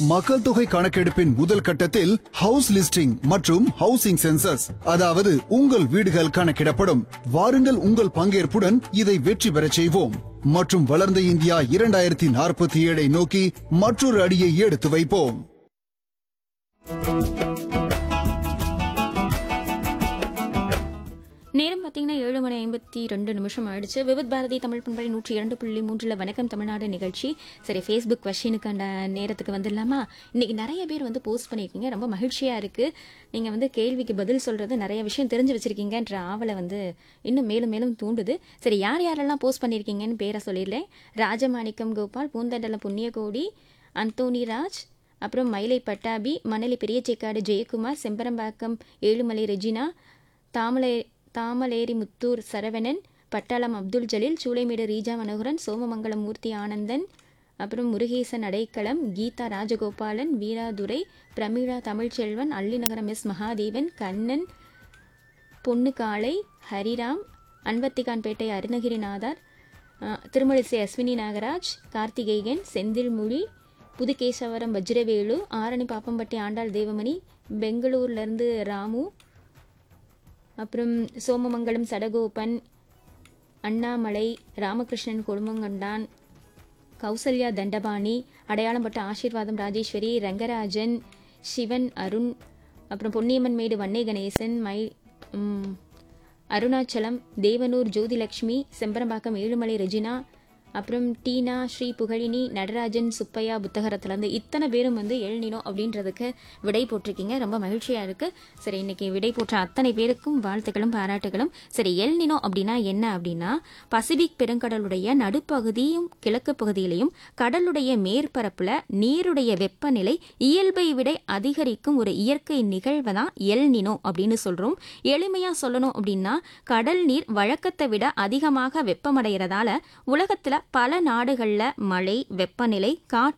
மக்கள் தொகை கணக்கெடுப்பின் முதல் கட்டத்தில் ஹவுஸ் லிஸ்டிங் மற்றும் ஹவுசிங் சென்சஸ் அதாவது உங்கள் வீடுகள் கணக்கிடப்படும் வாருங்கள் உங்கள் பங்கேற்புடன் இதை வெற்றி பெறச் செய்வோம் மற்றும் வளர்ந்த இந்தியா இரண்டாயிரத்தி நாற்பத்தி ஏழை நோக்கி மற்றொரு அடியை எடுத்து வைப்போம் நேரம் பார்த்தீங்கன்னா ஏழு மணி ஐம்பத்தி ரெண்டு நிமிஷம் ஆயிடுச்சு விவித் பாரதி தமிழ் பண்பலை நூற்றி இரண்டு புள்ளி மூன்றில் வணக்கம் தமிழ்நாடு நிகழ்ச்சி சரி ஃபேஸ்புக் கொஷினுக்கான நேரத்துக்கு வந்துடலாமா இன்னைக்கு நிறைய பேர் வந்து போஸ்ட் பண்ணியிருக்கீங்க ரொம்ப மகிழ்ச்சியாக இருக்குது நீங்கள் வந்து கேள்விக்கு பதில் சொல்கிறது நிறைய விஷயம் தெரிஞ்சு வச்சுருக்கீங்கன்ற ஆவலை வந்து இன்னும் மேலும் மேலும் தூண்டுது சரி யார் யாரெல்லாம் போஸ்ட் பண்ணியிருக்கீங்கன்னு பேரை சொல்லிடுறேன் ராஜமாணிக்கம் கோபால் பூந்தண்டலம் புண்ணியகோடி அந்தோனி ராஜ் அப்புறம் மயிலை பட்டாபி மணலி பெரியச்சேக்காடு ஜெயக்குமார் செம்பரம்பாக்கம் ஏழுமலை ரெஜினா தாமலை தாமலேரி முத்தூர் சரவணன் பட்டாளம் அப்துல் ஜலீல் சூளைமேடு ரீஜா மனோகரன் சோமமங்கலம் மூர்த்தி ஆனந்தன் அப்புறம் முருகேசன் அடைக்கலம் கீதா ராஜகோபாலன் வீராதுரை பிரமிழா தமிழ்ச்செல்வன் அள்ளிநகரம் எஸ் மகாதேவன் கண்ணன் பொன்னுக்காளை ஹரிராம் அன்வத்திகான்பேட்டை அருணகிரிநாதர் அஹ், திருமழிசை அஸ்வினி நாகராஜ் கார்த்திகேயன் செந்தில்மொழி புதுகேசவரம் வஜ்ரவேலு ஆரணி பாப்பம்பட்டி ஆண்டாள் தேவமணி பெங்களூர்லேருந்து ராமு அப்புறம் சோமமங்கலம் சடகோபன் அண்ணாமலை ராமகிருஷ்ணன் கொழுமங்கண்டான் கௌசல்யா தண்டபாணி அடையாளம்பட்ட ஆசீர்வாதம் ராஜேஸ்வரி ரங்கராஜன் சிவன் அருண் அப்புறம் பொன்னியம்மன் மேடு வன்னே கணேசன் மை ம், அருணாச்சலம் தேவனூர் ஜோதிலக்ஷ்மி செம்பரம்பாக்கம் ஏழுமலை ரெஜினா அப்புறம் டீனா ஸ்ரீ புகழினி நடராஜன் சுப்பையா புத்தகரத்துலேருந்து இத்தனை பேரும் வந்து எழுநினோ அப்படின்றதுக்கு விடை போட்டிருக்கீங்க ரொம்ப மகிழ்ச்சியாக இருக்குது சரி இன்னைக்கு விடை போட்ட அத்தனை பேருக்கும் வாழ்த்துக்களும் பாராட்டுகளும் சரி எல்நினோ அப்படின்னா என்ன அப்படின்னா பசிபிக் பெருங்கடலுடைய நடுப்பகுதியும் கிழக்கு பகுதியிலையும் கடலுடைய மேற்பரப்புல நீருடைய வெப்பநிலை இயல்பை விட அதிகரிக்கும் ஒரு இயற்கை நிகழ்வை தான் எல்நினோ அப்படின்னு சொல்றோம் எளிமையா சொல்லணும் அப்படின்னா கடல் நீர் வழக்கத்தை விட அதிகமாக வெப்பமடைகிறதால உலகத்துல பல நாடுகள்ல மழை வெப்பநிலை காற்று